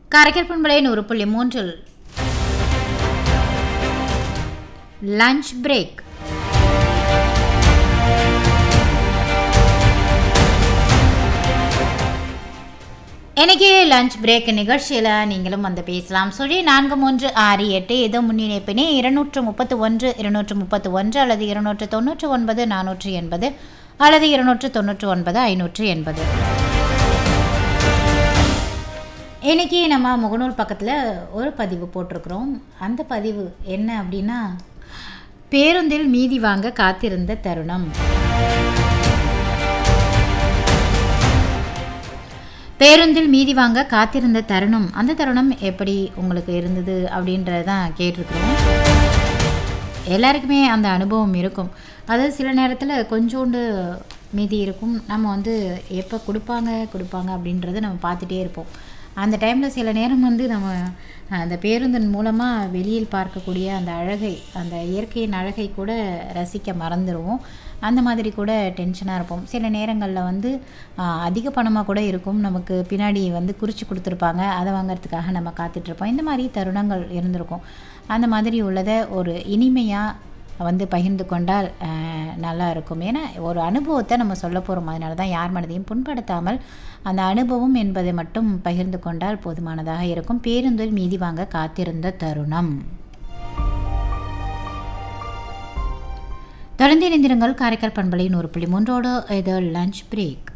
காரைக்கால் பண்பலை நூறு புள்ளி மூன்றில் லஞ்ச் பிரேக் இன்னைக்கு லஞ்ச் பிரேக் நிகழ்ச்சியில் நீங்களும் வந்து பேசலாம் சொல்லி நான்கு மூன்று ஆறு எட்டு ஏதோ முன்னிணைப்பினே இருநூற்று முப்பத்து ஒன்று இருநூற்று முப்பத்து ஒன்று அல்லது இருநூற்று தொண்ணூற்று ஒன்பது நானூற்று எண்பது அல்லது இருநூற்று தொண்ணூற்று ஒன்பது ஐநூற்று எண்பது இன்னைக்கு நம்ம முகநூல் பக்கத்தில் ஒரு பதிவு போட்டிருக்கிறோம் அந்த பதிவு என்ன அப்படின்னா பேருந்தில் மீதி வாங்க காத்திருந்த தருணம் பேருந்தில் மீதி வாங்க காத்திருந்த தருணம் அந்த தருணம் எப்படி உங்களுக்கு இருந்தது அப்படின்றதான் கேட்டிருக்கிறோம் எல்லாருக்குமே அந்த அனுபவம் இருக்கும் அதாவது சில நேரத்தில் கொஞ்சோண்டு மீதி இருக்கும் நம்ம வந்து எப்போ கொடுப்பாங்க கொடுப்பாங்க அப்படின்றத நம்ம பார்த்துட்டே இருப்போம் அந்த டைமில் சில நேரம் வந்து நம்ம அந்த பேருந்தின் மூலமாக வெளியில் பார்க்கக்கூடிய அந்த அழகை அந்த இயற்கையின் அழகை கூட ரசிக்க மறந்துடுவோம் அந்த மாதிரி கூட டென்ஷனாக இருப்போம் சில நேரங்களில் வந்து ஆஹ், அதிக பணமாக கூட இருக்கும் நமக்கு பின்னாடி வந்து குறித்து கொடுத்துருப்பாங்க அதை வாங்குறதுக்காக நம்ம காத்துட்ருப்போம் இந்த மாதிரி தருணங்கள் இருந்திருக்கும் அந்த மாதிரி உள்ளதை ஒரு இனிமையாக வந்து பகிர்ந்து கொண்டால் அஹ், நல்லா இருக்கும் ஏன்னா ஒரு அனுபவத்தை நம்ம சொல்ல போகிறோம் அதனால தான் யார் மனதையும் புண்படுத்தாமல் அந்த அனுபவம் என்பதை மட்டும் பகிர்ந்து கொண்டால் போதுமானதாக இருக்கும் பேருந்தில் மீதி வாங்க காத்திருந்த தருணம் தொடர்ந்து இணைந்திருங்கள் காரைக்கால் பண்பலை நூறு புள்ளி மூன்றோடு இது லஞ்ச் பிரேக்